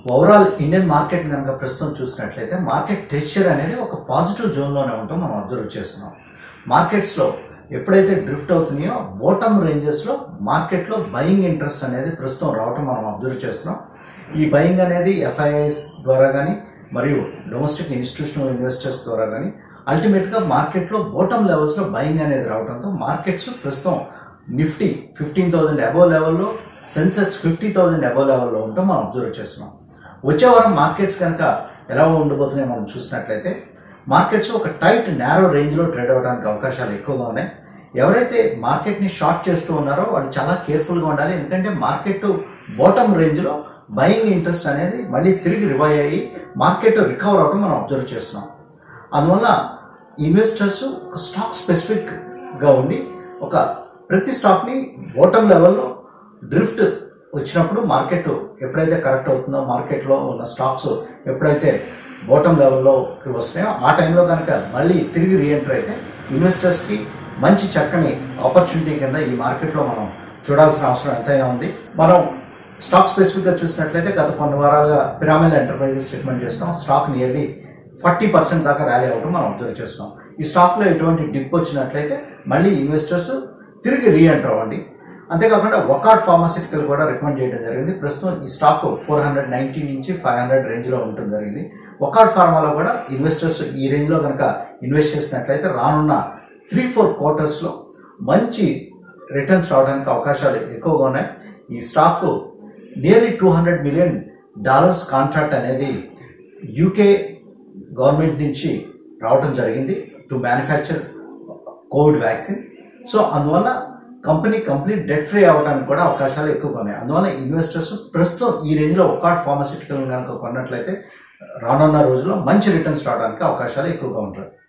overall Indian market కనుక ప్రస్తుతం చూసినట్లయితే మార్కెట్ టెక్స్చర్ అనేది ఒక పాజిటివ్ జోన్లోనే ఉంటాం మనం అబ్జర్వ్ చేస్తున్నాం మార్కెట్స్లో ఎప్పుడైతే డ్రిఫ్ట్ అవుతున్నాయో బోటమ్ రేంజెస్లో మార్కెట్లో బయింగ్ ఇంట్రెస్ట్ అనేది ప్రస్తుతం రావటం మనం అబ్జర్వ్ చేస్తున్నాం ఈ బయింగ్ అనేది ఎఫ్ఐఐస్ ద్వారా కానీ మరియు డొమెస్టిక్ ఇన్స్టిట్యూషనల్ ఇన్వెస్టర్స్ ద్వారా కానీ అల్టిమేట్గా మార్కెట్లో బోటమ్ లెవెల్స్లో బయింగ్ అనేది రావడంతో మార్కెట్స్ ప్రస్తుతం నిఫ్టీ ఫిఫ్టీన్ థౌసండ్ అబోవ్ లెవెల్లో సెన్సెక్స్ ఫిఫ్టీ థౌసండ్ అబోవ్ లెవెల్లో ఉంటాం మనం అబ్జర్వ్ చేస్తున్నాం వచ్చే వారం మార్కెట్స్ కనుక ఎలా ఉండబోతున్నాయో మనం చూసినట్లయితే మార్కెట్స్ ఒక టైట్ నేరో రేంజ్లో ట్రేడ్ అవడానికి అవకాశాలు ఎక్కువగా ఉన్నాయి ఎవరైతే మార్కెట్ని షార్ట్ చేస్తూ ఉన్నారో వాళ్ళు చాలా కేర్ఫుల్గా ఉండాలి ఎందుకంటే మార్కెట్ బాటమ్ రేంజ్లో బయింగ్ ఇంట్రెస్ట్ అనేది మళ్ళీ తిరిగి రివైవ్ అయ్యి మార్కెట్ రికవర్ అవడం మనం అబ్జర్వ్ చేస్తున్నాం అందువల్ల ఇన్వెస్టర్స్ ఒక స్టాక్ స్పెసిఫిక్గా ఉండి ఒక ప్రతి స్టాక్ని బాటమ్ లెవెల్లో డ్రిఫ్ట్ వచ్చినప్పుడు మార్కెట్ ఎప్పుడైతే కరెక్ట్ అవుతుందో మార్కెట్లో ఉన్న స్టాక్స్ ఎప్పుడైతే బాటమ్ లెవెల్లోకి వస్తాయో ఆ టైంలో కనుక మళ్ళీ తిరిగి రీఎంటర్ అయితే ఇన్వెస్టర్స్కి మంచి చక్కని ఆపర్చునిటీ కింద ఈ మార్కెట్లో మనం చూడాల్సిన అవసరం ఎంతైనా ఉంది మనం స్టాక్ స్పెసిఫిక్గా చూసినట్లయితే గత కొన్ని వారాలుగా పిరామిల్ ఎంటర్ప్రైజెస్ రికమెండ్ చేస్తాం స్టాక్ నియర్లీ ఫార్టీ పర్సెంట్ దాకా ర్యాలీ అవ్వడం మనం అబ్జర్వ్ చేస్తాం ఈ స్టాక్లో ఎటువంటి డిప్ వచ్చినట్లయితే మళ్ళీ ఇన్వెస్టర్స్ తిరిగి రీఎంటర్ అవ్వండి అంతేకాకుండా వకాట్ ఫార్మాసిటికల్ కూడా రికమెండ్ చేయడం జరిగింది ప్రస్తుతం ఈ స్టాక్ ఫోర్ హండ్రెడ్ నైన్టీ నుంచి ఫైవ్ హండ్రెడ్ రేంజ్లో ఉంటుంది జరిగింది వకాట్ ఫార్మాలో కూడా ఇన్వెస్టర్స్ ఈ రేంజ్లో కనుక ఇన్వెస్ట్ చేసినట్లయితే రానున్న త్రీ ఫోర్ క్వార్టర్స్లో మంచి రిటర్న్స్ రావడానికి అవకాశాలు ఎక్కువగా ఉన్నాయి ఈ stock nearly two hundred million dollars contract అనేది యూకే గవర్నమెంట్ నుంచి రావడం జరిగింది to manufacture Covid vaccine so అందువల్ల కంపెనీ కంప్లీట్ డెట్ ఫ్రీ అవ్వడానికి కూడా అవకాశాలు ఎక్కువగా ఉన్నాయి అందువల్ల ఇన్వెస్టర్స్ ప్రస్తుతం ఈ రేంజ్లో ఒకాట్ ఫార్మసిటికల్ కనుక కొన్నట్లయితే రానున్న రోజుల్లో మంచి రిటర్న్స్ రావడానికి అవకాశాలు ఎక్కువగా ఉంటాయి